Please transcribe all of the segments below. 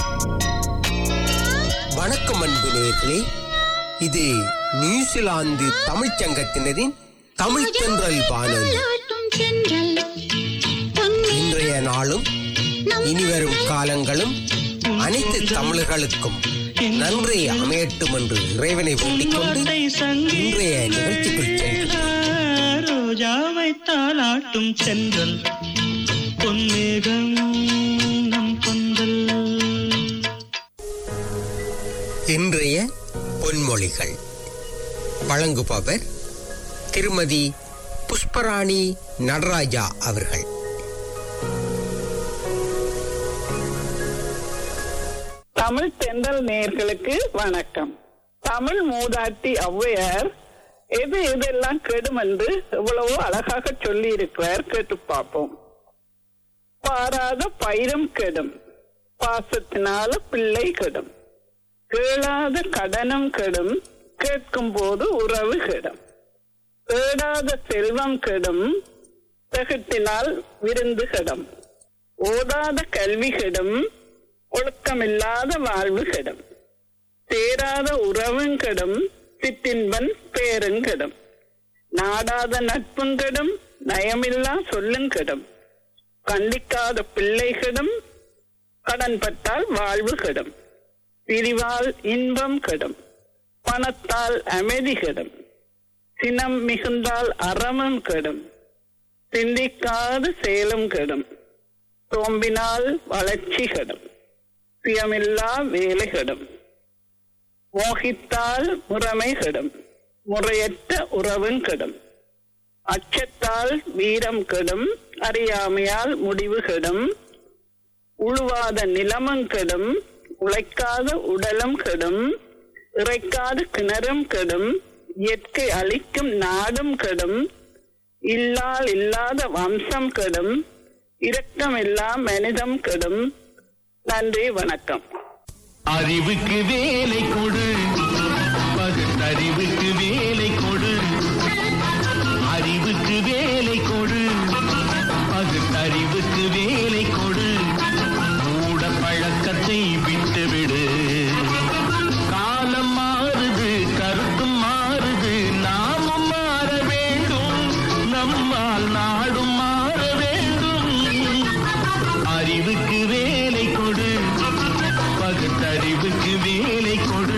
வணக்கம் அன்பு நேயர்களே இது நியூசிலாந்து தமிழ்ச் சங்கத்தினரின் தமிழ் தென்றல் வானொலி இன்றைய நாளும் இனிவரும் காலங்களும் அனைத்து தமிழர்களுக்கும் நன்றி அமையட்டும் என்று இறைவனை வேண்டிக் கொண்டு இன்றைய நிகழ்ச்சிக்குள் சென்று ரோஜாவை தாளாட்டும் சென்றல் பொன்மேகம் நம் பந்தல் இன்றைய பொன்மொழிகள் வழங்குபவர் திருமதி புஷ்பராணி நடராஜா அவர்கள் தமிழ் தென்றல் நேயர்களுக்கு வணக்கம் தமிழ் மூதாட்டி ஔவையார் எது எதெல்லாம் கெடும் என்று எவ்வளவோ அழகாக சொல்லி இருக்கிறார் கேட்டு பார்ப்போம் பாராத பயிரும் கெடும் பாசத்தினால பிள்ளை கெடும் கேளாத கடனும் கெடும் கேட்கும் போது உறவு கெடும் தேடாத செல்வம் கெடும் தகட்டினால் விருந்து கெடும் ஓதாத கல்வி கெடும் ஒழுக்கமில்லாத வாழ்வு கெடும் சேராத உறவும் கெடும் சிற்றின்பன் பேரும் கெடும் நாடாத நட்பும் கெடும் நயமில்லா சொல்லும் கெடும் கண்டிக்காத பிள்ளை கெடும் கடன் பட்டால் வாழ்வு கெடும் பிரிவால் இன்பம் கெடும் பணத்தால் அமைதி கெடும் சினம் மிகுந்தால் அறமும் கெடும் சிந்திக்காத சேலும் கெடும் சோம்பினால் வளர்ச்சி கெடும் சுயமில்லா வேலை கெடும் மோகித்தால் முறைமை கெடும் முறையற்ற உறவும் கெடும் அச்சத்தால் வீரம் கெடும் அறியாமையால் முடிவு கெடும் உழுவாத நிலமும் கெடும் உழைக்காத உடலும் கெடும் இறைக்காத கிணறும் கெடும் இயற்கை அழிக்கும் நாடும் கெடும் இல்லால் இல்லாத வம்சம் கெடும் இரக்கமில்லா மனிதம் கெடும் நன்றி வணக்கம் அறிவுக்கு வேலை கொடு பகுத்தறிவுக்கு வேலை கொடு அறிவுக்கு வேலை கொடு பகுத்தறிவுக்கு வேலை கொடு மூட பழக்கத்தை விட்டுவிடு காலம் மாறுது கருத்தும் மாறுது நாமும் மாற வேண்டும் நம்மால் நாடும் மாற வேண்டும் அறிவுக்கு வேலை கொடு பகுத்தறிவுக்கு வேலை கொடு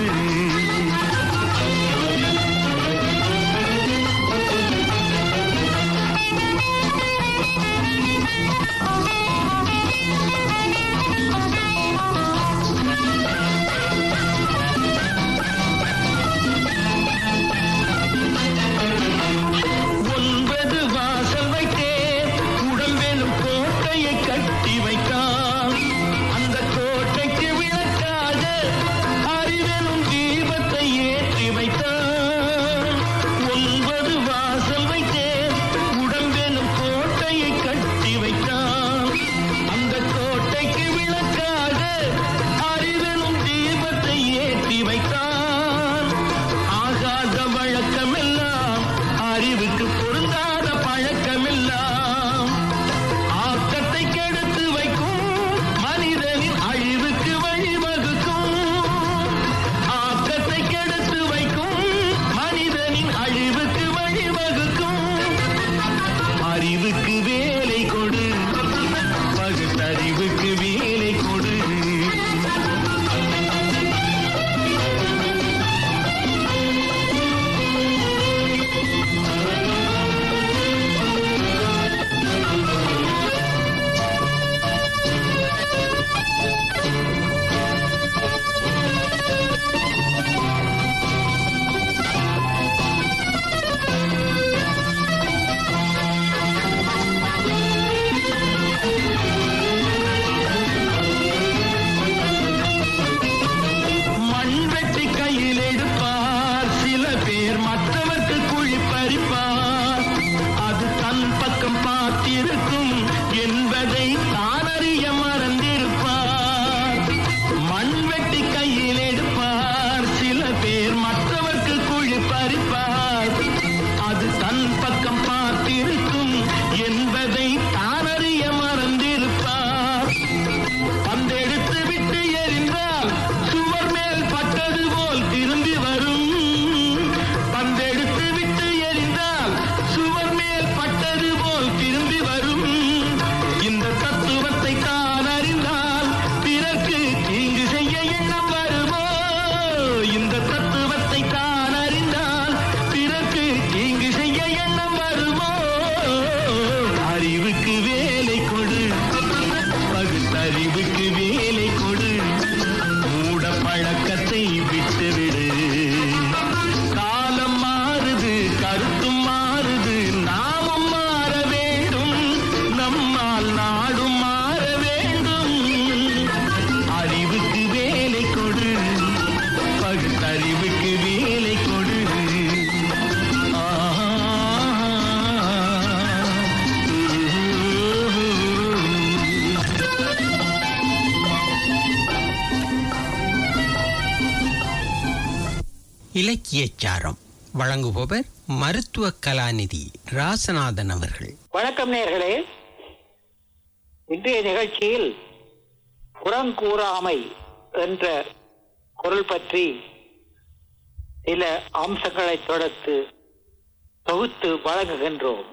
இலக்கியச் சாரம் வழங்குபவர் மருத்துவ கலாநிதி ராசநாதன் அவர்கள் வணக்கம் நேர்களே இன்றைய நிகழ்ச்சியில் புறங்கூறாமை என்ற பொருள் பற்றி சில அம்சங்களை தொடர்த்து தொகுத்து வழங்குகின்றோம்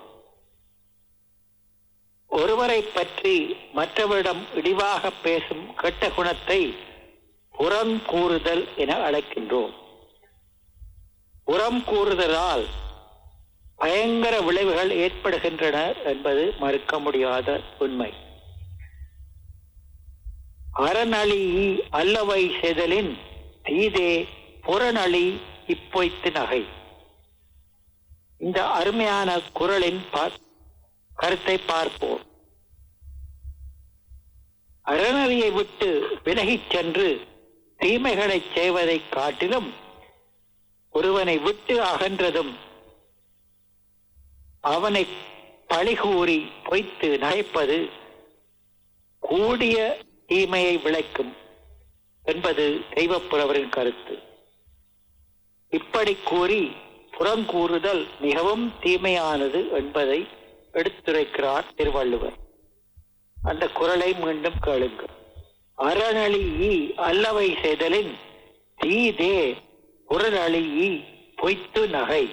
ஒருவரை பற்றி மற்றவரிடம் இழிவாக பேசும் கெட்ட குணத்தை புறம் கூறுதல் என அழைக்கின்றோம் புறம் கூறுதலால் பயங்கர விளைவுகள் ஏற்படுகின்றன என்பது மறுக்க முடியாத உண்மை அறநழி அல்லவை செதலின் தீதே புறநழி இப்பொய்த்து நகை இந்த அருமையான குரலின் பா- கருத்தை பார்ப்போம் அறநறியை விட்டு விலகிச் சென்று தீமைகளை செய்வதைக் காட்டிலும் ஒருவனை விட்டு அகன்றதும் அவனை பழிகூறி பொய்த்து நகைப்பது கூடிய தீமையை விளைக்கும் என்பது தெய்வப்புறவரின் கருத்து இப்படி கூறி புறங்கூறுதல் மிகவும் தீமையானது என்பதை எடுத்துரைக்கிறார் திருவள்ளுவர் அந்த குரலை மீண்டும் கேளுங்கள் அறநழி ஈ அல்லவை செய்தலின் தீதே புறநழி ஈ பொய்த்து நகை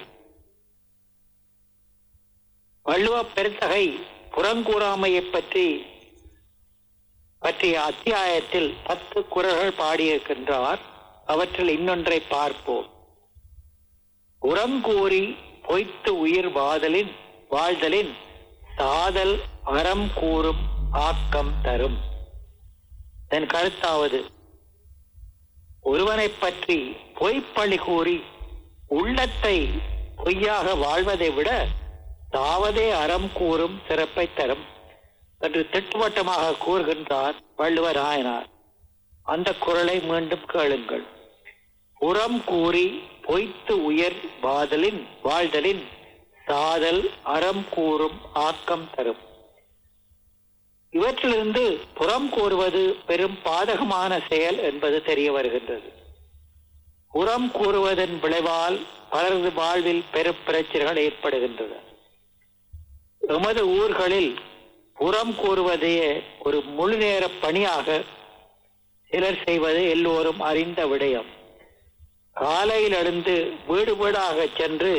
வள்ளுவ பெருந்தகை புறங்கூறாமையை பற்றி பற்றிய அத்தியாயத்தில் பத்து குரல்கள் பாடியிருக்கின்றார் அவற்றில் இன்னொன்றை பார்ப்போம் உரங்கூறி பொய்த்து உயிர் வாதலின் வாழ்தலின் சாதல் அறம் கூறும் ஆக்கம் தரும் என் கருத்தாவது ஒருவனைப் பற்றி பொய்ப்பழி கூறி உள்ளத்தை பொய்யாக வாழ்வதை விட தாவதே அறம் கூறும் சிறப்பை தரும் என்று திட்டவட்டமாக கூறுகின்றார் வள்ளுவர் ஆயனார் அந்த குரலை மீண்டும் கேளுங்கள் புறம் கூறி பொய்த்து உயர் வாதலின் வாழ்தலின் சாதல் அறம் கூறும் ஆக்கம் தரும் இவற்றிலிருந்து புறம் கூறுவது பெரும் பாதகமான செயல் என்பது தெரிய வருகின்றது புறம் கூறுவதன் விளைவால் பலரது வாழ்வில் பெரும் பிரச்சனைகள் ஏற்படுகின்றன எமது ஊர்களில் புறம் கூறுவதையே ஒரு முழு நேர பணியாக சிலர் செய்வது எல்லோரும் அறிந்த விடயம் காலையில் எழுந்து வீடு வீடாக சென்று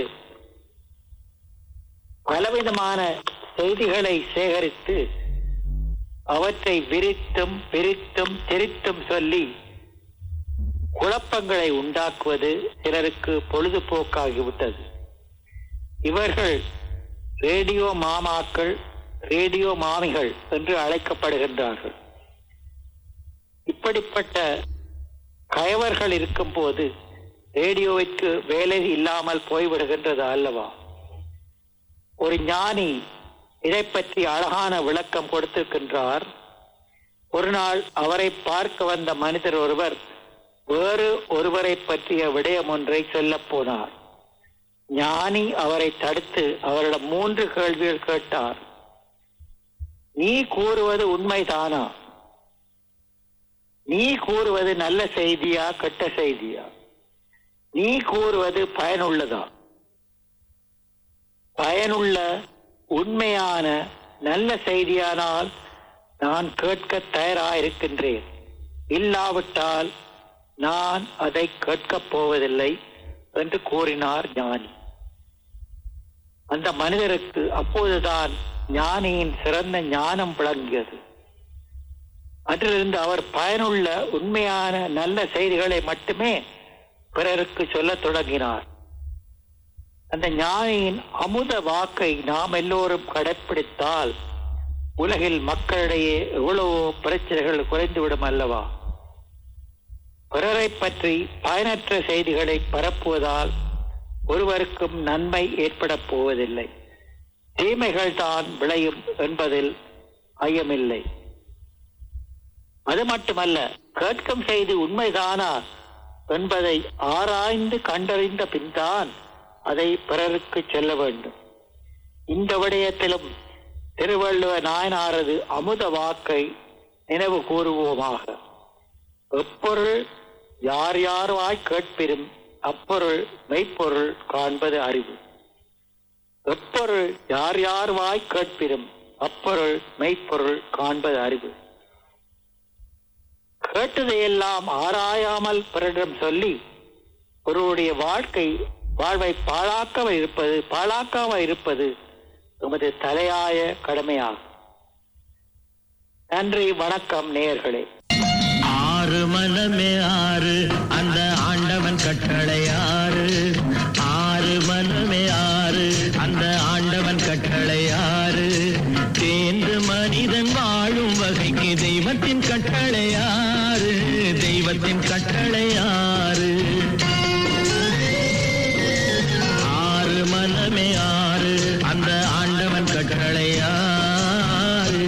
பலவிதமான செய்திகளை சேகரித்து அவற்றை விரித்தும் பிரித்தும் திரித்தும் சொல்லி குழப்பங்களை உண்டாக்குவது சிலருக்கு பொழுதுபோக்காகிவிட்டது இவர்கள் ரேடியோ மாமாக்கள் ரேடியோ மாமிகள் என்று அழைக்கப்படுகின்றார்கள் இப்படிப்பட்ட கயவர்கள் இருக்கும்போது ரேடியோவிற்கு வேலை இல்லாமல் போய்விடுகின்றது அல்லவா ஒரு ஞானி இதை பற்றி அழகான விளக்கம் கொடுத்திருக்கின்றார் ஒரு நாள் அவரை பார்க்க வந்த மனிதர் ஒருவர் வேறு ஒருவரை பற்றிய விடயம் ஒன்றை சொல்லப் போனார் ஞானி அவரை தடுத்து அவரிடம் மூன்று கேள்விகள் கேட்டார் நீ கூறுவது உண்மைதானா நீ கூறுவது நல்ல செய்தியா கெட்ட செய்தியா நீ கூறுவது பயனுள்ளதா பயனுள்ள உண்மையான நல்ல செய்தியானால் நான் கேட்க தயாராயிருக்கின்றேன் இல்லாவிட்டால் நான் அதை கேட்கப் போவதில்லை என்று கூறினார் ஞானி அந்த மனிதருக்கு அப்போதுதான் ஞானியின் சிறந்த ஞானம் விளங்கியது அன்றிலிருந்து அவர் பயனுள்ள உண்மையான நல்ல செய்திகளை மட்டுமே பிறருக்கு சொல்லத் தொடங்கினார் அந்த ஞானியின் அமுத வாக்கை நாம் எல்லோரும் கடைப்பிடித்தால் உலகில் மக்களிடையே எவ்வளவோ பிரச்சனைகள் குறைந்துவிடும் அல்லவா பிறரை பற்றி பயனற்ற செய்திகளை பரப்புவதால் ஒருவருக்கும் நன்மை ஏற்படப் போவதில்லை தீமைகள் தான் விளையும் என்பதில் ஐயமில்லை அது மட்டுமல்ல கேட்கும் செய்தி உண்மைதானா என்பதை ஆராய்ந்து கண்டறிந்த பின்தான் அதை பிறருக்கு சொல்ல வேண்டும் இந்த விடயத்திலும் திருவள்ளுவ நாயனாரது அமுத வாக்கை நினைவு கூறுவோமாக எப்பொருள் யார் யார்வாய் கேட்பிரும் அப்பொருள் மெய்ப்பொருள் காண்பது அறிவு எப்பொருள் யார் யார் வாய் கேட்பிரும் அப்பொருள் மெய்ப்பொருள் காண்பது அறிவு கேட்டதையெல்லாம் ஆராயாமல் பிறரிடம் சொல்லி ஒருவருடைய வாழ்க்கை வாழ்வை பாழாக்காமல் இருப்பது பாழாக்காமல் இருப்பது எமது தலையாய கடமையாகும் நன்றி வணக்கம் நேயர்களே ஆறு மனமே ஆறு அந்த ஆண்டவன் கட்டளை ஆறு ஆறு மனமே ஆறு அந்த ஆண்டவன் கட்டளை ஆறு தேர்ந்து மனிதன் வாழும் வகைக்கு தெய்வத்தின் கட்டளை ஆறு தெய்வத்தின் கட்டளை ஆறு ஆறு மனமே ஆறு அந்த ஆண்டவன் கட்டளை ஆறு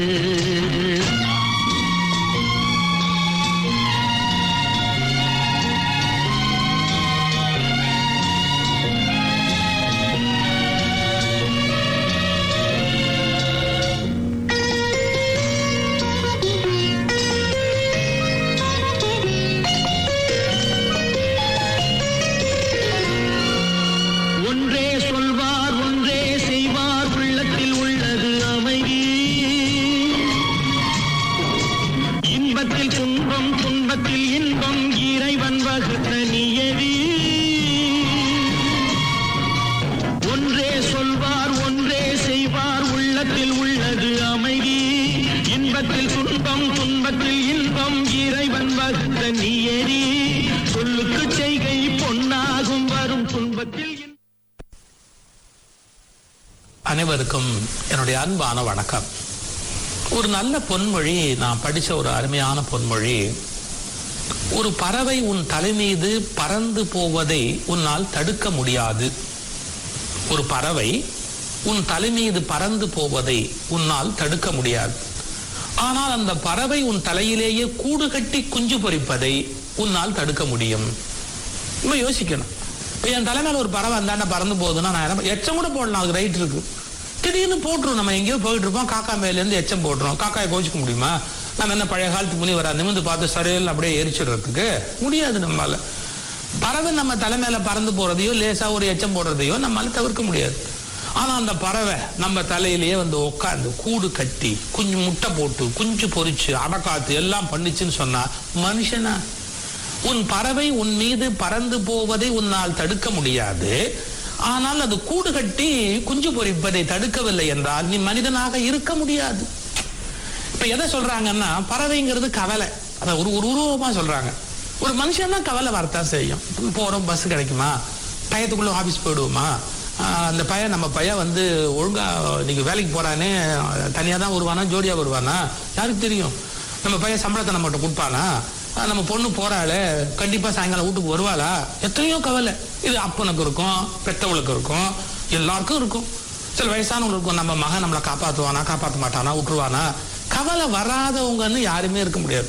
ஒன்றே சொல்வார் ஒன்றே செய்வார் உள்ளத்தில் உள்ளது அமைதி இன்பத்தில் துன்பம் துன்பத்தில் இன்பம் இறைவன் வகுத்த நியதி ஒன்றே சொல்வார் ஒன்றே செய்வார் உள்ளத்தில் உள்ளது அமைதி இன்பத்தில் துன்பம் துன்பத்தில் இன்பம் இறைவன் வகுத்த நியதி சொல்லுக்கு செய்கை பொன்னாகும் வரும் துன்பத்தில் இன்பம் அனைவருக்கும் என்னுடைய அன்பான வணக்கம் ஒரு நல்ல பொன்மொழி நான் படிச்ச ஒரு அருமையான பொன்மொழி ஒரு பறவை உன் தலை மீது பறந்து போவதை உன்னால் தடுக்க முடியாது ஒரு பறவை உன் தலை மீது பறந்து போவதை உன்னால் தடுக்க முடியாது ஆனால் அந்த பறவை உன் தலையிலேயே கூடு கட்டி குஞ்சு பொரிப்பதை உன்னால் தடுக்க முடியும் நம்ம யோசிக்கணும் இப்போ என் தலைமையில ஒரு பறவை அந்தாண்ட பறந்து போகுதுன்னா நான் என்ன எச்சம் கூட போடலாம் அதுக்கு ரைட் இருக்கு திடீர்னு போட்டுரும் நம்ம எங்கேயோ போயிட்டு இருப்போம் காக்கா மேலேருந்து எச்சம் போட்டுரும் காக்காயை கோச்சிக்க முடியுமா நம்ம என்ன பழைய காலத்து முனி வரா நிமிந்து பார்த்து சரியில் அப்படியே எரிச்சிடுறதுக்கு முடியாது நம்மளால பறவை நம்ம தலைமையில பறந்து போறதையோ லேசா ஒரு எச்சம் போடுறதையோ நம்மளால தவிர்க்க முடியாது ஆனா அந்த பறவை நம்ம தலையிலேயே வந்து உட்காந்து கூடு கட்டி குஞ்சு முட்டை போட்டு குஞ்சு பொரிச்சு அடக்காத்து எல்லாம் பண்ணிச்சுன்னு சொன்னா மனுஷனா உன் பறவை உன் மீது பறந்து போவதை உன்னால் தடுக்க முடியாது ஆனால் அது கூடு கட்டி குஞ்சு பொரிப்பதை தடுக்கவில்லை என்றால் நீ மனிதனாக இருக்க முடியாது இப்ப எதை சொல்றாங்கன்னா பறவைங்கிறது கவலை அதை ஒரு ஒரு உருவமா சொல்றாங்க ஒரு மனுஷன்னா கவலை வரத்தான் செய்யும் போறோம் பஸ் கிடைக்குமா டயத்துக்குள்ள ஆபீஸ் போயிடுவோமா ஆஹ் அந்த பையன் நம்ம பையன் வந்து ஒழுங்கா இன்னைக்கு வேலைக்கு போறானே தனியா தான் வருவானா ஜோடியா வருவானா யாருக்கு தெரியும் நம்ம பையன் சம்பளத்தை நம்மகிட்ட கொடுப்பானா ஆஹ் நம்ம பொண்ணு போறாளே கண்டிப்பா சாயங்காலம் வீட்டுக்கு வருவாளா எத்தனையோ கவலை இது அப்பனுக்கு இருக்கும் பெத்தவளுக்கு இருக்கும் எல்லாருக்கும் இருக்கும் சில வயசானவங்களுக்கு இருக்கும் நம்ம மகன் நம்மளை காப்பாத்துவானா காப்பாற்ற மாட்டானா விட்டுருவானா கவலை வராதவங்கன்னு யாருமே இருக்க முடியாது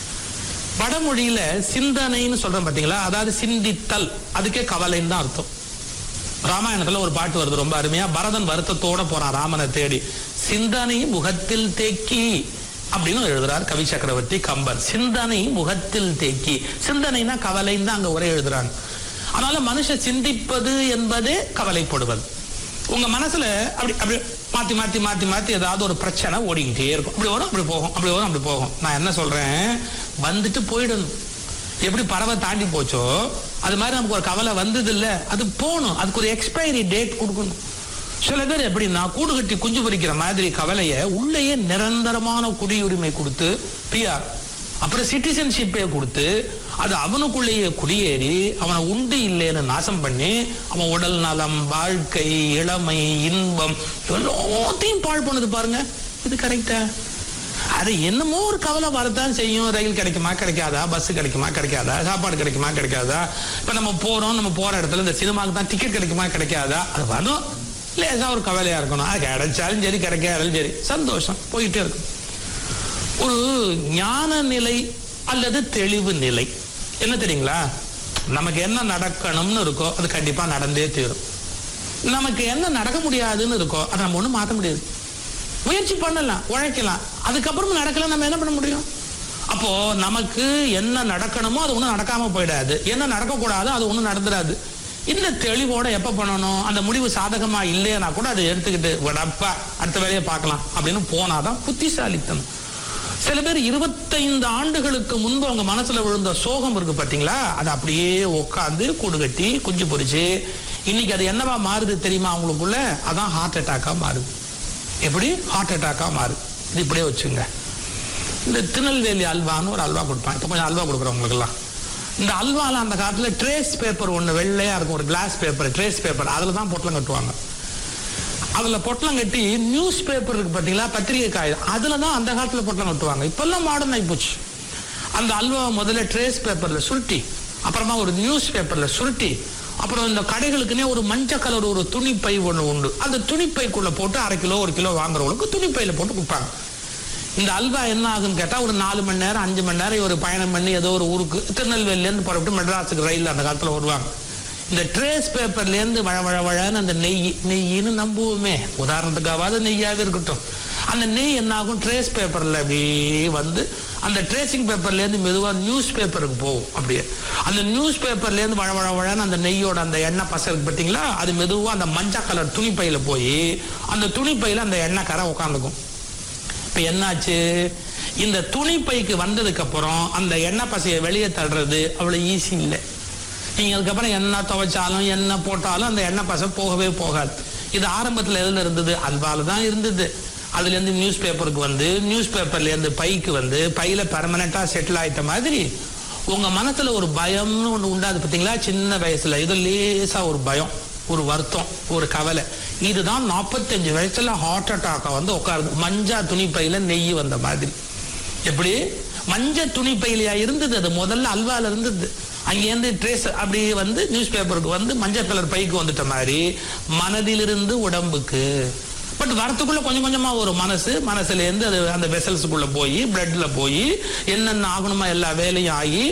வடமொழியில சிந்தனைன்னு சொல்றோம் பாத்தீங்களா அதாவது சிந்தித்தல் அதுக்கே கவலைன்னு தான் அர்த்தம் ராமாயணத்துல ஒரு பாட்டு வருது ரொம்ப அருமையா பரதன் வருத்தத்தோட போறான் ராமனை தேடி சிந்தனை முகத்தில் தேக்கி அப்படின்னு எழுதுறார் கவி சக்கரவர்த்தி கம்பர் சிந்தனை முகத்தில் தேக்கி சிந்தனைனா கவலைன்னு தான் அங்க ஒரே எழுதுறாங்க அதனால மனுஷன் சிந்திப்பது என்பதே கவலைப்படுவது உங்க மனசுல அப்படி அப்படி மாத்தி மாத்தி மாத்தி மாத்தி ஏதாவது ஒரு பிரச்சனை ஓடிக்கிட்டே இருக்கும் அப்படி வரும் அப்படி போகும் அப்படி வரும் அப்படி போகும் நான் என்ன சொல்றேன் வந்துட்டு போயிடணும் எப்படி பறவை தாண்டி போச்சோ அது மாதிரி நமக்கு ஒரு கவலை வந்தது இல்ல அது போகணும் அதுக்கு ஒரு எக்ஸ்பைரி டேட் கொடுக்கணும் சில பேர் எப்படின்னா கூடு கட்டி குஞ்சு பொரிக்கிற மாதிரி கவலையை உள்ளேயே நிரந்தரமான குடியுரிமை கொடுத்து பிஆர் அப்புறம் சிட்டிசன்ஷிப்பே கொடுத்து அது அவனுக்குள்ளேயே குடியேறி அவனை உண்டு இல்லைன்னு நாசம் பண்ணி அவன் உடல் நலம் வாழ்க்கை இளமை இன்பம் எல்லாத்தையும் பாழ் பண்ணது பாருங்க இது கரெக்டா அது என்னமோ ஒரு கவலை வரத்தான் செய்யும் ரயில் கிடைக்குமா கிடைக்காதா பஸ் கிடைக்குமா கிடைக்காதா சாப்பாடு கிடைக்குமா கிடைக்காதா இப்ப நம்ம போறோம் நம்ம போற இடத்துல இந்த சினிமாவுக்கு தான் டிக்கெட் கிடைக்குமா கிடைக்காதா அது வரும் லேசா ஒரு கவலையா இருக்கணும் அது கிடைச்சாலும் சரி கிடைக்காதாலும் சரி சந்தோஷம் போயிட்டே இருக்கும் ஒரு ஞான நிலை அல்லது தெளிவு நிலை என்ன தெரியுங்களா நமக்கு என்ன நடக்கணும்னு இருக்கோ அது கண்டிப்பா நடந்தே தீரும் நமக்கு என்ன நடக்க முடியாதுன்னு இருக்கோ அதை நம்ம ஒண்ணும் மாத்த முடியாது முயற்சி பண்ணலாம் உழைக்கலாம் அதுக்கப்புறம் நடக்கல நம்ம என்ன பண்ண முடியும் அப்போ நமக்கு என்ன நடக்கணுமோ அது ஒன்றும் நடக்காம போயிடாது என்ன நடக்கக்கூடாது அது ஒன்றும் நடந்துடாது இந்த தெளிவோட எப்ப பண்ணணும் அந்த முடிவு சாதகமா இல்லையா கூட அதை எடுத்துக்கிட்டு விடப்பா அடுத்த வேலையை பார்க்கலாம் அப்படின்னு போனாதான் புத்திசாலித்தனம் சில பேர் இருபத்தைந்து ஆண்டுகளுக்கு முன்பு அவங்க மனசுல விழுந்த சோகம் இருக்கு பாத்தீங்களா அது அப்படியே உட்காந்து கூடு கட்டி குஞ்சு பொரிச்சு இன்னைக்கு அது என்னவா மாறுது தெரியுமா அவங்களுக்குள்ள அதான் ஹார்ட் அட்டாக்கா மாறுது எப்படி ஹார்ட் அட்டாக்கா மாறுது இது இப்படியே வச்சுங்க இந்த திருநெல்வேலி அல்வான்னு ஒரு அல்வா கொடுப்பான் இப்போ கொஞ்சம் அல்வா கொடுக்குறவங்களுக்குலாம் இந்த அல்வால அந்த காலத்துல ட்ரேஸ் பேப்பர் ஒன்று வெள்ளையா இருக்கும் ஒரு கிளாஸ் பேப்பர் ட்ரேஸ் பேப்பர் அதில் தான் பொட்டலம் கட்டுவாங்க அதுல பொட்டலம் கட்டி நியூஸ் பேப்பர் இருக்கு பாத்தீங்களா பத்திரிகை காகிதம் அதுல தான் அந்த காலத்துல பொட்டலம் கட்டுவாங்க இப்பெல்லாம் மாடர்ன் ஆகி போச்சு அந்த அல்வா முதல்ல ட்ரேஸ் பேப்பர்ல சுருட்டி அப்புறமா ஒரு நியூஸ் பேப்பர்ல சுருட்டி அப்புறம் இந்த கடைகளுக்குன்னே ஒரு மஞ்சள் கலர் ஒரு துணிப்பை ஒன்று உண்டு அந்த துணிப்பைக்குள்ள போட்டு அரை கிலோ ஒரு கிலோ வாங்குறவங்களுக்கு துணிப்பையில போட்டு கொடுப்பாங்க இந்த அல்வா என்ன ஆகுன்னு கேட்டா ஒரு நாலு மணி நேரம் அஞ்சு மணி நேரம் ஒரு பயணம் பண்ணி ஏதோ ஒரு ஊருக்கு திருநெல்வேலியிலேருந்து புறப்பட்டு மெட்ராஸுக்கு ரயில் அந்த காலத்துல வருவாங்க இந்த ட்ரேஸ் பேப்பர்லேருந்து வழ வழ வழன்னு அந்த நெய் நெய்ன்னு நம்புவோமே உதாரணத்துக்காவது நெய்யாவே இருக்கட்டும் அந்த நெய் என்ன ஆகும் ட்ரேஸ் பேப்பர்ல அப்படியே வந்து அந்த ட்ரேசிங் பேப்பர்லேருந்து மெதுவாக நியூஸ் பேப்பருக்கு போகும் அப்படியே அந்த நியூஸ் பேப்பர்லேருந்து வழ வழ வழன்னு அந்த நெய்யோட அந்த எண்ணெய் பசை இருக்கு பார்த்தீங்களா அது மெதுவாக அந்த மஞ்சள் கலர் துணிப்பையில போய் அந்த துணிப்பையில அந்த எண்ணெய் கரை உட்காந்துக்கும் இப்ப என்னாச்சு இந்த துணிப்பைக்கு வந்ததுக்கு அப்புறம் அந்த எண்ணெய் பசையை வெளியே தள்ளுறது அவ்வளவு ஈஸி இல்லை நீங்க அதுக்கப்புறம் என்ன துவைச்சாலும் என்ன போட்டாலும் அந்த எண்ணெய் பசை போகவே போகாது இது ஆரம்பத்துல எதுல இருந்தது அல்வால தான் இருந்தது அதுல இருந்து நியூஸ் பேப்பருக்கு வந்து நியூஸ் பேப்பர்ல இருந்து பைக்கு வந்து பையில பெர்மனண்டா செட்டில் ஆயிட்ட மாதிரி உங்க மனசுல ஒரு பயம்னு ஒண்ணு உண்டாது பாத்தீங்களா சின்ன வயசுல இது லேசா ஒரு பயம் ஒரு வருத்தம் ஒரு கவலை இதுதான் நாற்பத்தஞ்சு வயசுல ஹார்ட் அட்டாக்கா வந்து உட்காருது மஞ்சா துணி பையில நெய் வந்த மாதிரி எப்படி மஞ்ச துணி பையிலையா இருந்தது அது முதல்ல அல்வால இருந்தது அங்கேருந்து ட்ரேஸ் அப்படி வந்து நியூஸ் பேப்பருக்கு வந்து மஞ்சள் கலர் பைக்கு வந்துட்ட மாதிரி மனதிலிருந்து உடம்புக்கு பட் வரத்துக்குள்ள கொஞ்சம் கொஞ்சமா ஒரு மனசு மனசுல இருந்து அது அந்த வெசல்ஸுக்குள்ள போய் பிளட்ல போய் என்னென்ன ஆகணுமா எல்லா வேலையும் ஆகி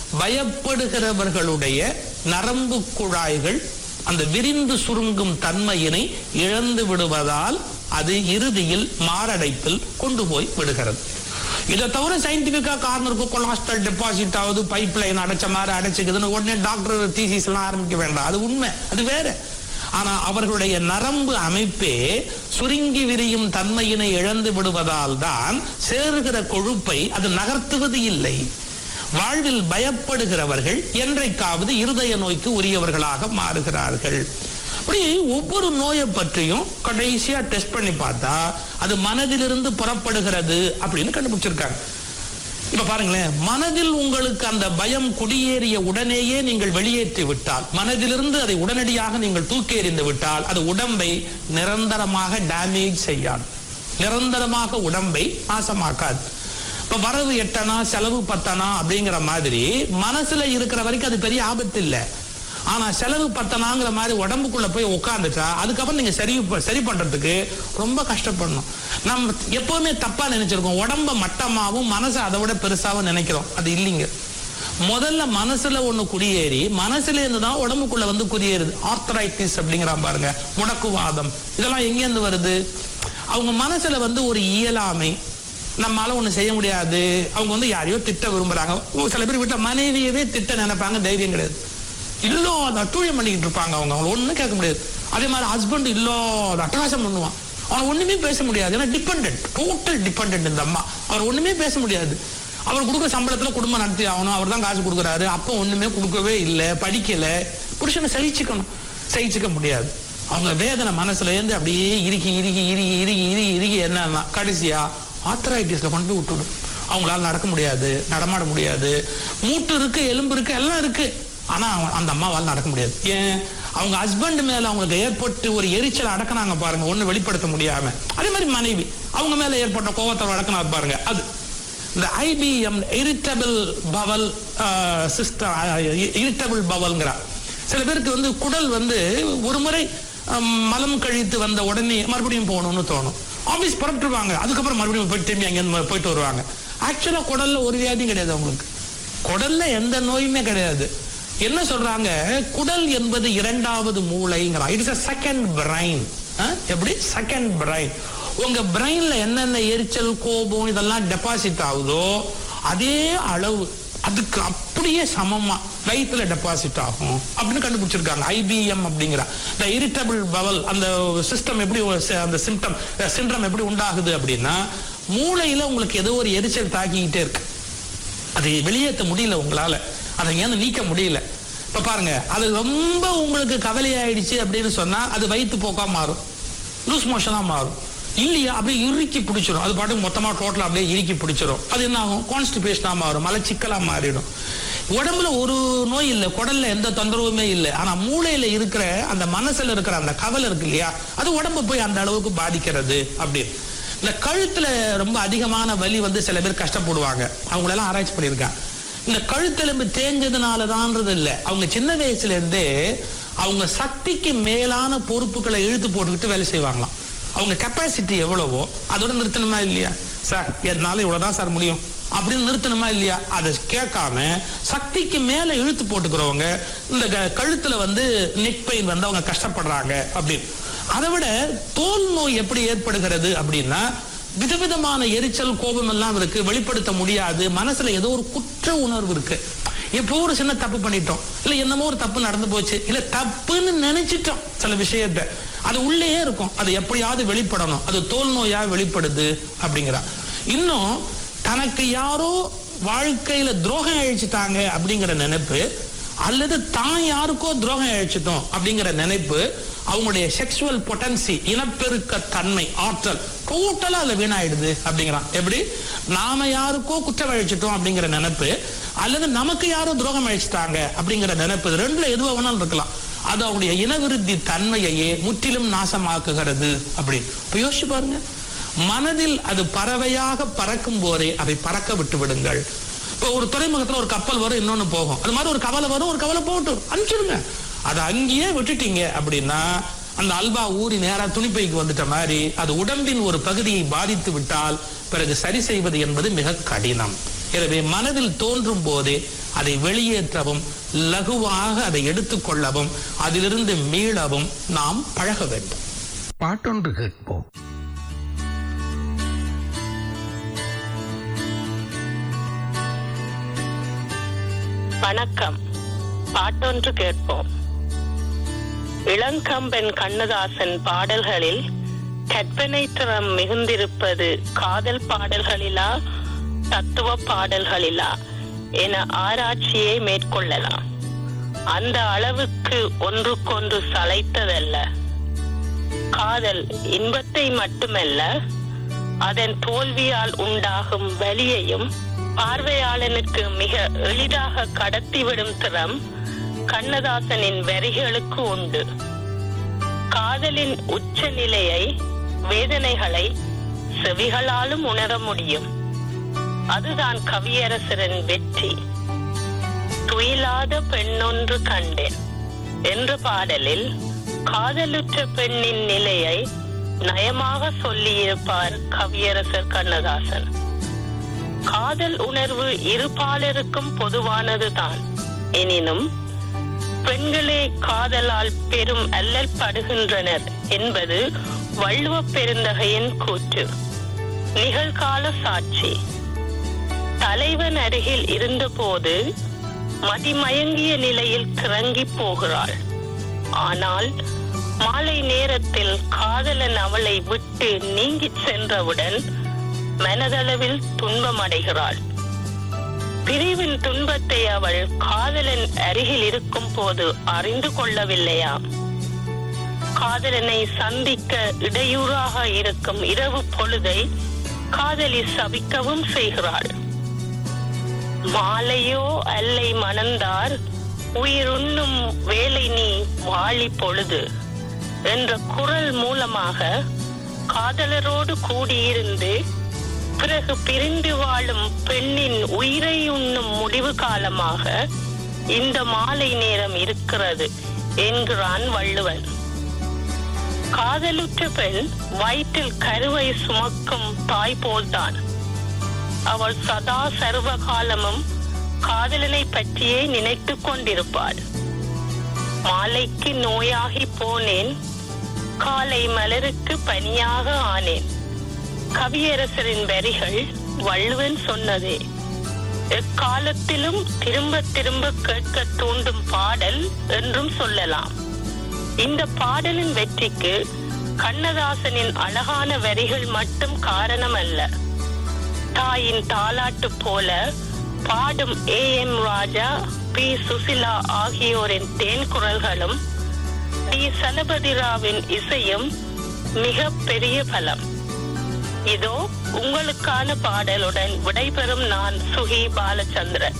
பயப்படுகிறவர்களுடைய நரம்பு குழாய்கள் அந்த விரிந்து சுருங்கும் தன்மையினை இழந்து விடுவதால் அது இறுதியில் மாரடைப்பில் கொண்டு போய் விடுகிறது இதை தவிர சயின்டிபிக்கா காரணம் இருக்கும் கொலாஸ்ட்ரால் டெபாசிட் ஆகுது பைப் லைன் அடைச்ச மாதிரி அடைச்சிக்குதுன்னு உடனே டாக்டர் தீசிஸ் எல்லாம் ஆரம்பிக்க வேண்டாம் அது உண்மை அது வேற ஆனா அவர்களுடைய நரம்பு அமைப்பே சுருங்கி விரியும் தன்மையினை இழந்து விடுவதால் தான் சேருகிற கொழுப்பை அது நகர்த்துவது இல்லை வாழ்வில் பயப்படுகிறவர்கள் என்றைக்காவது இருதய நோய்க்கு உரியவர்களாக மாறுகிறார்கள் அப்படி ஒவ்வொரு நோயை பற்றியும் கடைசியா டெஸ்ட் பண்ணி பார்த்தா அது மனதிலிருந்து புறப்படுகிறது அப்படின்னு கண்டுபிடிச்சிருக்காங்க இப்ப பாருங்களேன் மனதில் உங்களுக்கு அந்த பயம் குடியேறிய உடனேயே நீங்கள் வெளியேற்றி விட்டால் மனதிலிருந்து அதை உடனடியாக நீங்கள் தூக்கி எறிந்து விட்டால் அது உடம்பை நிரந்தரமாக டேமேஜ் செய்யாது நிரந்தரமாக உடம்பை நாசமாக்காது இப்ப வரவு எட்டனா செலவு பத்தனா அப்படிங்கிற மாதிரி மனசுல இருக்கிற வரைக்கும் அது பெரிய ஆபத்து இல்லை ஆனா செலவு பத்தனாங்கிற மாதிரி உடம்புக்குள்ள போய் உட்காந்துட்டா அதுக்கப்புறம் நீங்க சரி ப- சரி பண்றதுக்கு ரொம்ப கஷ்டப்படணும் நம்ம எப்பவுமே தப்பா நினைச்சிருக்கோம் உடம்ப மட்டமாவும் மனசை அதை விட பெருசாவும் நினைக்கிறோம் அது இல்லைங்க முதல்ல மனசுல ஒண்ணு குடியேறி மனசுல இருந்து தான் உடம்புக்குள்ள வந்து குடியேறுது ஆர்த்தரைட்டிஸ் அப்படிங்கிற பாருங்க முடக்குவாதம் இதெல்லாம் எங்கேருந்து வருது அவங்க மனசுல வந்து ஒரு இயலாமை நம்மால ஒண்ணு செய்ய முடியாது அவங்க வந்து யாரையோ திட்ட விரும்புறாங்க ஓ, சில பேர் வீட்டுல மனைவியவே திட்ட நினைப்பாங்க தைரியம் கிடையாது இல்லாத அட்டூழியம் பண்ணிக்கிட்டு இருப்பாங்க அவங்க அவங்கள ஒண்ணும் கேட்க முடியாது அதே மாதிரி ஹஸ்பண்ட் இல்லாத அட்டகாசம் பண்ணுவான் அவன் ஒண்ணுமே பேச முடியாது ஏன்னா டிபெண்ட் டோட்டல் டிபெண்ட் இந்த அம்மா அவர் ஒண்ணுமே பேச முடியாது அவர் கொடுக்குற சம்பளத்துல குடும்பம் நடத்தி ஆகணும் அவர் தான் காசு கொடுக்குறாரு அப்போ ஒண்ணுமே கொடுக்கவே இல்லை படிக்கல புருஷனை சகிச்சுக்கணும் சகிச்சுக்க முடியாது அவங்க வேதனை மனசுல இருந்து அப்படியே இறுக்கி இறுக்கி இறுகி இறுகி இறுகி இறுகி என்னன்னா கடைசியா ஆத்தரைட்டிஸ்ல கொண்டு போய் விட்டுடும் அவங்களால நடக்க முடியாது நடமாட முடியாது மூட்டு இருக்கு எலும்பு இருக்கு எல்லாம் இருக்கு ஆனா அவங்க- அந்த அம்மாவால் நடக்க முடியாது ஏன் அவங்க ஹஸ்பண்ட் மேல அவங்களுக்கு ஏற்பட்டு ஒரு எரிச்சல் அடக்குனாங்க பாருங்க ஒண்ணு வெளிப்படுத்த முடியாம அதே மாதிரி மனைவி அவங்க மேல ஏற்பட்ட கோவத்தை அடக்குனா பாருங்க அது இந்த IBM irritable bowel system irritable பவல்ங்கிறா சில பேருக்கு வந்து குடல் வந்து ஒரு முறை அஹ், மலம் கழித்து வந்த உடனே மறுபடியும் போகணும்னு தோணும் ஆபீஸ் புறப்பட்டுருவாங்க அதுக்கப்புறம் மறுபடியும் போயிட்டு திரும்பி அங்கேருந்து போயிட்டு வருவாங்க ஆக்சுவலா குடல்ல ஒரு வியாதியும் கிடையாது அவங்களுக்கு குடல்ல எந்த நோயுமே கிடையாது என்ன சொல்றாங்க குடல் என்பது இரண்டாவது மூளைங்கிறா இட்ஸ் a செகண்ட் பிரைன் எப்படி செகண்ட் பிரைன் உங்க பிரைன்ல என்னென்ன எரிச்சல் கோபம் இதெல்லாம் டெபாசிட் ஆகுதோ அதே அளவு அதுக்கு அப்படியே சமமா வயிற்றுல டெபாசிட் ஆகும் அப்படின்னு கண்டுபிடிச்சிருக்காங்க ஐபிஎம் அப்படிங்கிற இந்த இரிட்டபிள் பவல் அந்த சிஸ்டம் எப்படி ஒரு சி- அந்த சிம்டம் சிண்ட்ரம் எப்படி உண்டாகுது அப்படின்னா மூளையில உங்களுக்கு ஏதோ ஒரு எரிச்சல் தாக்கிக்கிட்டே இருக்கு அது வெளியேற்ற முடியல உங்களால அதை ஏன்னு நீக்க முடியல இப்ப பாருங்க அது ரொம்ப உங்களுக்கு கவலையாயிடுச்சு அப்படின்னு சொன்னா அது வயிற்று போக்கா மாறும் லூஸ் மோஷனா மாறும் இல்லையா அப்படியே இறுக்கி பிடிச்சிரும் அது பாட்டுக்கு மொத்தமா டோட்டலா அப்படியே இறுக்கி பிடிச்சிரும் அது என்ன ஆகும் கான்ஸ்டிபேஷனா மாறும் மலச்சிக்கலா மாறிடும் உடம்புல ஒரு நோய் இல்லை குடல்ல எந்த தொந்தரவுமே இல்லை ஆனா மூளையில இருக்கிற அந்த மனசுல இருக்கிற அந்த கவலை இருக்கு இல்லையா அது உடம்ப போய் அந்த அளவுக்கு பாதிக்கிறது அப்படின்னு இந்த கழுத்துல ரொம்ப அதிகமான வலி வந்து சில பேர் கஷ்டப்படுவாங்க அவங்களெல்லாம் ஆராய்ச்சி பண்ணியிருக்காங்க இந்த கழுத்தெலும்பு தேஞ்சதுனாலதான்றது இல்ல அவங்க சின்ன வயசுல இருந்தே அவங்க சக்திக்கு மேலான பொறுப்புகளை இழுத்து போட்டுக்கிட்டு வேலை செய்வாங்களாம் அவங்க கெப்பாசிட்டி எவ்வளவோ அதோட நிறுத்தணுமா இல்லையா சார் என்னால இவ்வளவுதான் சார் முடியும் அப்படின்னு நிறுத்தணுமா இல்லையா அதை கேட்காம சக்திக்கு மேல இழுத்து போட்டுக்கிறவங்க இந்த க- கழுத்துல வந்து நெக் பெயின் வந்து அவங்க கஷ்டப்படுறாங்க அப்படின்னு அதை விட தோல் நோய் எப்படி ஏற்படுகிறது அப்படின்னா விதவிதமான எரிச்சல் கோபம் எல்லாம் இருக்கு வெளிப்படுத்த முடியாது மனசுல ஏதோ ஒரு குற்ற உணர்வு இருக்கு எப்போ ஒரு சின்ன தப்பு பண்ணிட்டோம் இல்ல என்னமோ ஒரு தப்பு நடந்து போச்சு இல்ல தப்புன்னு நினைச்சிட்டோம் சில விஷயத்த அது உள்ளேயே இருக்கும் அது எப்படியாவது வெளிப்படணும் அது தோல் நோயா வெளிப்படுது அப்படிங்கிறா இன்னும் தனக்கு யாரோ வாழ்க்கையில துரோகம் அழிச்சிட்டாங்க அப்படிங்கிற நினைப்பு அல்லது தான் யாருக்கோ துரோகம் அழிச்சிட்டோம் அப்படிங்கிற நினைப்பு அவங்களுடைய செக்ஷுவல் பொட்டன்சி இனப்பெருக்க தன்மை ஆற்றல் டோட்டலா அதுல வீணாயிடுது அப்படிங்கிறான் எப்படி நாம யாருக்கோ குற்றம் அழிச்சிட்டோம் அப்படிங்கிற நினைப்பு அல்லது நமக்கு யாரோ துரோகம் அழிச்சிட்டாங்க அப்படிங்கிற நினைப்பு இது ரெண்டுல எதுவா வேணாலும் இருக்கலாம் அது அவங்களுடைய இனவிருத்தி தன்மையையே முற்றிலும் நாசமாக்குகிறது அப்படி இப்ப யோசிச்சு பாருங்க மனதில் அது பறவையாக பறக்கும் போதே அதை பறக்க விட்டு விடுங்கள் இப்போ ஒரு துறைமுகத்துல ஒரு கப்பல் வரும் இன்னொன்னு போகும் அது மாதிரி ஒரு கவலை வரும் ஒரு கவலை போகட்டும் அனுப்பிச்சிடுங்க அதை அங்கேயே விட்டுட்டீங்க அப்படின்னா அந்த அல்வா ஊறி நேரா துணிப்பைக்கு வந்துட்ட மாதிரி அது உடம்பின் ஒரு பகுதியை பாதித்து விட்டால் பிறகு சரி செய்வது என்பது மிக கடினம் எனவே மனதில் தோன்றும் போதே அதை வெளியேற்றவும் லகுவாக அதை எடுத்துக்கொள்ளவும் அதிலிருந்து மீளவும் நாம் பழக வேண்டும் பாட்டொன்று கேட்போம் வணக்கம் பாட்டொன்று கேட்போம் இளங்கம்பன் கண்ணதாசன் பாடல்களில் கற்பனை திறம் மிகுந்திருப்பது காதல் பாடல்களிலா தத்துவ பாடல்களிலா என ஆராய்ச்சியை மேற்கொள்ளலாம் அந்த அளவுக்கு ஒன்றுக்கொன்று சளைத்ததல்ல காதல் இன்பத்தை மட்டுமல்ல அதன் தோல்வியால் உண்டாகும் வலியையும் பார்வையாளனுக்கு மிக எளிதாக கடத்திவிடும் திறம் கண்ணதாசனின் வரிகளுக்கு உண்டு காதலின் உச்ச நிலையை வேதனைகளை செவிகளாலும் உணர முடியும் அதுதான் கவியரசரின் வெற்றி துயிலாத பெண்ணொன்று கண்டேன் என்ற பாடலில் காதலுற்ற பெண்ணின் நிலையை நயமாக சொல்லியிருப்பார் கவியரசர் கண்ணதாசன் காதல் உணர்வு இரு பாலருக்கும் பொதுவானதுதான் எனினும் பெண்களே காதலால் பெரும் அல்லல் படுகின்றனர் என்பது வள்ளுவ பெருந்தகையின் கூற்று நிகழ்கால சாட்சி தலைவன் அருகில் இருந்தபோது மதிமயங்கிய நிலையில் கிறங்கி போகிறாள் ஆனால் மாலை நேரத்தில் காதலன் அவளை விட்டு நீங்கிச் சென்றவுடன் மனதளவில் துன்பமடைகிறாள் பிரிவின் துன்பத்தை அவள் காதலன் அருகில் இருக்கும் போது அறிந்து கொள்ளவில்லையாம் காதலனை சந்திக்க இடையூறாக இருக்கும் இரவு பொழுதை காதலி சபிக்கவும் செய்கிறாள் மாலையோ அல்லை மணந்தார் உயிருண்ணும் வேலை நீ வாழி பொழுது என்ற குரல் மூலமாக காதலரோடு கூடியிருந்து பிறகு பிரிந்து வாழும் பெண்ணின் உயிரை உண்ணும் முடிவு காலமாக இந்த மாலை நேரம் இருக்கிறது என்கிறான் வள்ளுவன் காதலுற்ற பெண் வயிற்றில் கருவை சுமக்கும் தாய் போல்தான் அவள் சதா சர்வ காலமும் காதலனை பற்றியே நினைத்துக் கொண்டிருப்பாள் மாலைக்கு நோயாகி போனேன் காலை மலருக்கு பனியாக ஆனேன் கவியரசரின் வரிகள் வள்ளுவன் சொன்னதே எக்காலத்திலும் திரும்ப திரும்ப கேட்க தூண்டும் பாடல் என்றும் சொல்லலாம் இந்த பாடலின் வெற்றிக்கு கண்ணதாசனின் அழகான வரிகள் மட்டும் காரணம் அல்ல தாயின் தாலாட்டு போல பாடும் A M Raja P Susheela ஆகியோரின் தேன் குரல்களும் டி சலபதி ராவின் இசையும் மிக பெரிய பலம் இதோ உங்களுக்கான பாடலுடன் விடைபெறும் நான் சுகி பாலச்சந்திரன்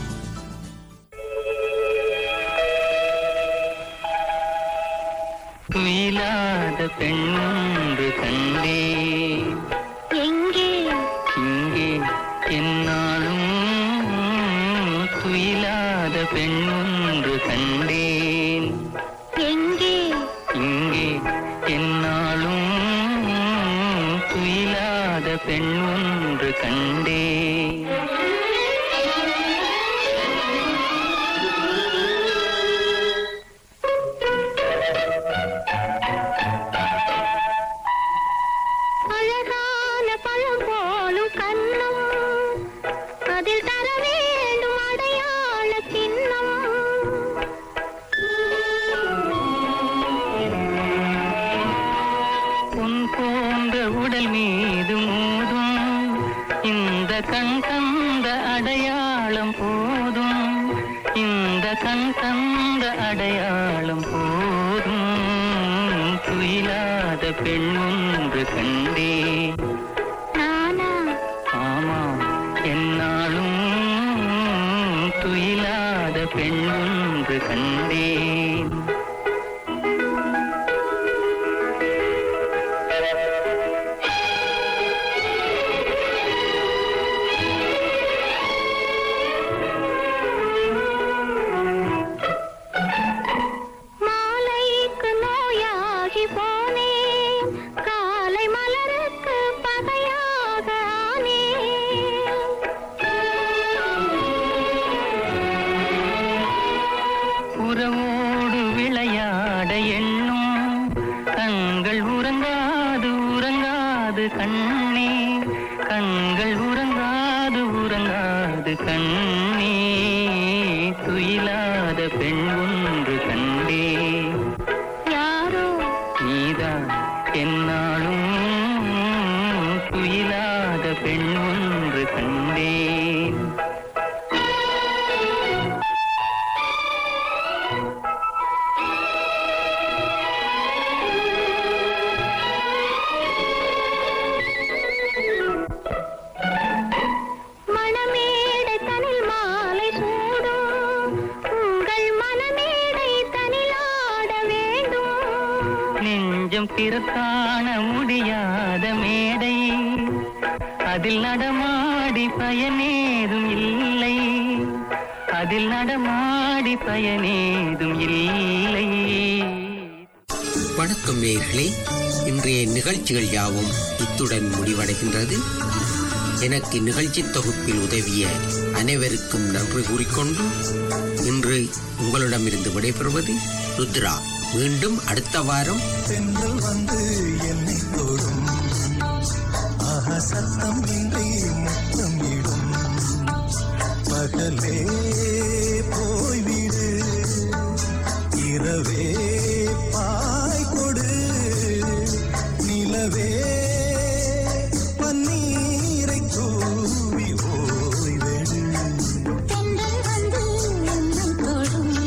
துயிலாத பெண்ணொன்று கண்டே எங்கே இங்கே என்னாலும் துயிலாத பெண்ணொன்று கண்டேன் எங்கே இங்கே என்னாலும் துயிலாத பெண் ஒன்று கண்டேன் அழகான பழம் போலும் கண்ணம் அதில் தர வேண்டும் அடையாள சின்னம் பொன் போன்ற உடல் மீது மோதும் இந்த கண் தந்த அடையாளம் போதும் இந்த கண் தந்த அடையாளம் போதும் துயிலாத பெண் ஒன்று கண்டே நானா ஆமா என்னாலும் துயிலாத பெண் ஒன்று கண்டேன் மாலைக்கு நோயாகி போனேன் காலை மலருக்கு பகையாக உறவோடு விளையாட எண்ணும் கண்கள் உறங்காது உறங்காது கண்ணே கண்கள் உறங்காது உறங்காது கண்ணே துயிலாத பெண் ஒன்று கண்டே யாரோ நீதான் என்னாலும் துயிலாத பெண் ஒன்று கண்டேன் மணமேடை தனில் மாலை சூடும் உங்கள் மனமேடை தனிலாட வேண்டும் நெஞ்சம் பிறக்காண முடியாத மேடை அதில் நடமாடி பயனேதும் இல்லை அதில் நடமாடி பயனேதும் இல்லை வணக்கம் நேயர்களே இன்றைய நிகழ்ச்சிகள் யாவும் இத்துடன் முடிவடைகின்றது எனக்கு நிகழ்ச்சி தொகுப்பில் உதவிய அனைவருக்கும் நன்றி கூறிக்கொண்டு இன்று உங்களிடமிருந்து விடைபெறுவது ருத்ரா மீண்டும் அடுத்த வாரம் தென்றல் வந்து என்னை தொடும் ஆஹா சத்தம் இன்றி முத்தம் இடும் பகலே